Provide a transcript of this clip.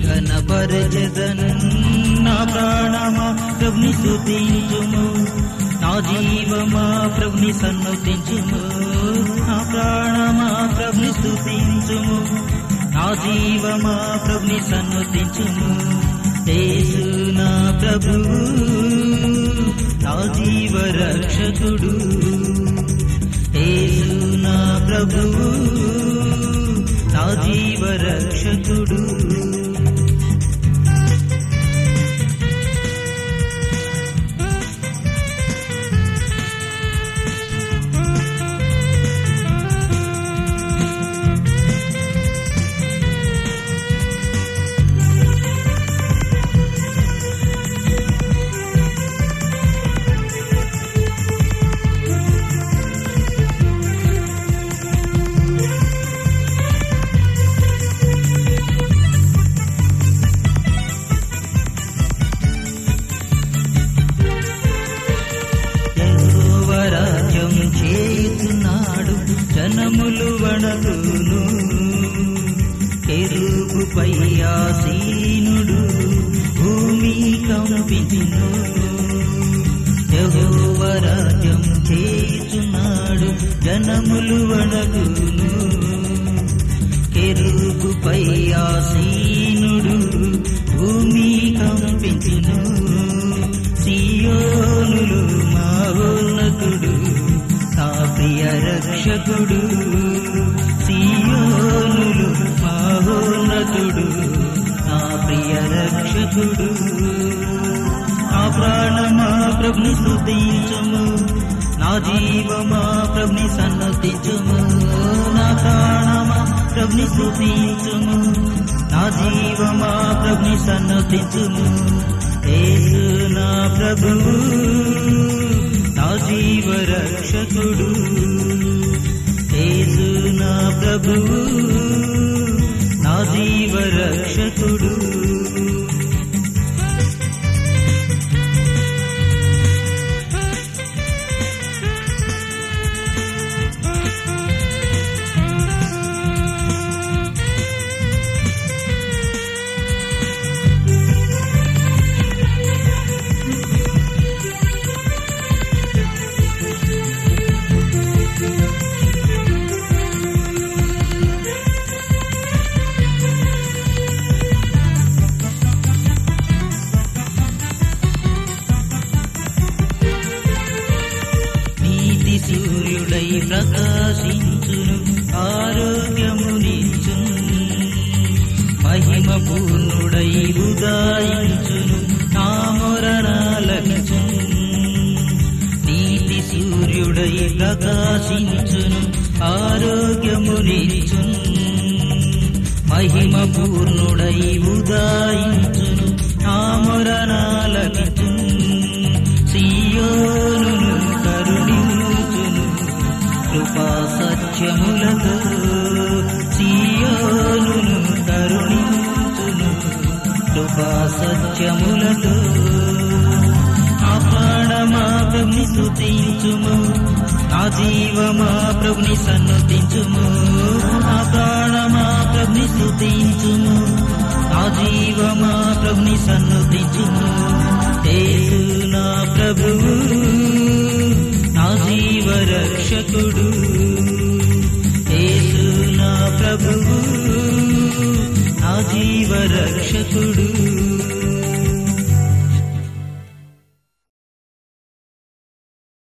ఘనపరచదన్ నా ప్రాణమా ప్రభుని స్తుతించుము నా జీవమా ప్రభుని సన్నుతించుము నా ప్రాణమా ప్రభుని స్తుతించుము నా జీవమా ప్రభుని సన్నుతించుము యేసు నా ప్రభు నా జీవ రక్షకుడు యేసు నా ప్రభు నా జీవ రక్షకుడు యెహోవరాజ్యం చేయుచున్నాడు జనములు వణకును కెరూబుపై ఆసీనుడు భూమి కంపించును యెహోవరాజ్యం చేయుచున్నాడు జనములు వణకును కెరూబుపై ఆసీనుడు భూమి కంపించును సియోనులు మా ఉన్నతుడు నా ప్రియ రక్షకుడు సియోనులు మా ఉన్నతుడు నా ప్రియ రక్షకుడు నా ప్రాణమా ప్రభుని స్తుతించము నా జీవమా ప్రభుని సన్నతించుము నా ప్రాణమా ప్రభుని స్తుతించుము నా జీవమా ప్రభుని సన్నతించుము యేసు నా ప్రభువు నా జీవ రక్షకుడు యేసు నా ప్రభువు నా జీవ రక్షకుడు నీతి సూర్యుడై ప్రకాశించును ఆరోగ్యమునిచ్చును మహిమ పూర్ణుడై ఉదాయించును నా మొరణాలకిచును నీతి సూర్యుడై ప్రకాశించును ఆరోగ్యమునిచ్చును మహిమ పూర్ణుడై ఉదాయించును నా మొరణాలకిచును సియోనును కరుణించును కృపా సత్యములతో సియోనును కరుణించును కృపా సత్యములతో నా ప్రాణమా ప్రభుని స్తుతించుము నా జీవమా ప్రభుని సన్నుతించుము నా ప్రాణమా ప్రభుని స్తుతించుము నా జీవమా ప్రభుని సన్నుతించుము యేసు నా ప్రభువు నా జీవ రక్షకుడు యేసు నా ప్రభువు నా జీవ రక్షకుడు